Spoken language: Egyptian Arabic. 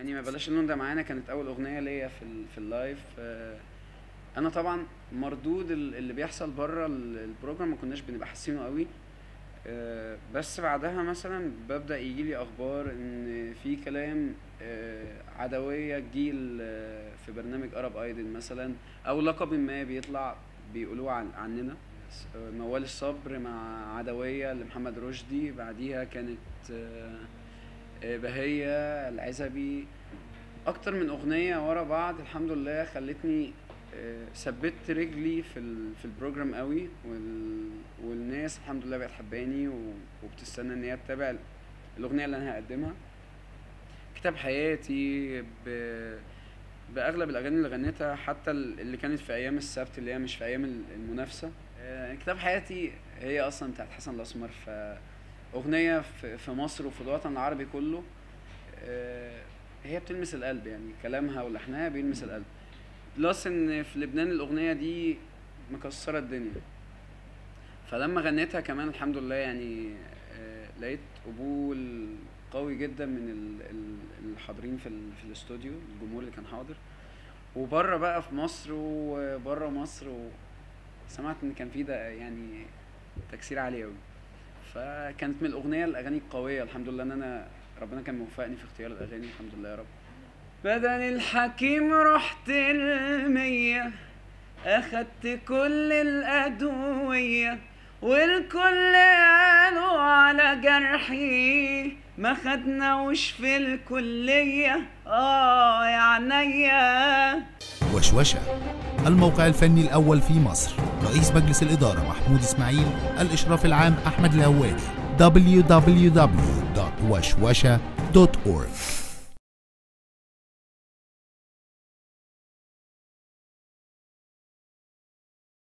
يعني ما بلاش اللون ده معانا كانت اول اغنيه ليا في ال في اللايف آه، انا طبعا مردود ال- اللي بيحصل بره ال- البروجرام ما كناش بنبقى حاسينه قوي آه، بس بعدها مثلا ببدا يجي لي اخبار ان في كلام آه، عدويه جيل آه، في برنامج ارب ايدل مثلا او لقب ما بيطلع بيقولوه عن عننا آه، موال الصبر مع عدويه لمحمد رشدي بعديها كانت آه، آه، بهية العزبي اكتر من اغنيه ورا بعض الحمد لله خلتني آه، ثبت رجلي في ال- في البروجرام قوي وال والناس الحمد لله بقت حباني و- وبتستنى ان هي تتابع الاغنيه اللي انا هقدمها كتاب حياتي ب... باغلب الاغاني اللي غنيتها حتى ال- اللي كانت في ايام السبت اللي هي مش في ايام ال- المنافسه آه، كتاب حياتي هي اصلا بتاعت حسن الاسمر فاغنيه في في مصر وفي الوطن العربي كله آه، هي بتلمس القلب يعني كلامها ولحنها بيلمس القلب بلس ان في لبنان الاغنيه دي مكسره الدنيا فلما غنيتها كمان الحمد لله يعني آه، لقيت قبول قوي جدا من ال- ال- الحاضرين في ال- في الاستوديو الجمهور اللي كان حاضر وبره بقى في مصر وبره مصر وسمعت ان كان في ده يعني تكسير عالي قوي فكانت من الاغنيه الاغاني القويه الحمد لله ان انا ربنا كان موفقني في اختيار الاغاني الحمد لله يا رب بدل الحكيم رحت المية اخدت كل الادوية والكل قالوا على جرحي ما خدناوش في الكلية اه يا عينيا وشوشة الموقع الفني الأول في مصر رئيس مجلس الإدارة محمود إسماعيل الإشراف العام أحمد الهواري www.وشوشة.org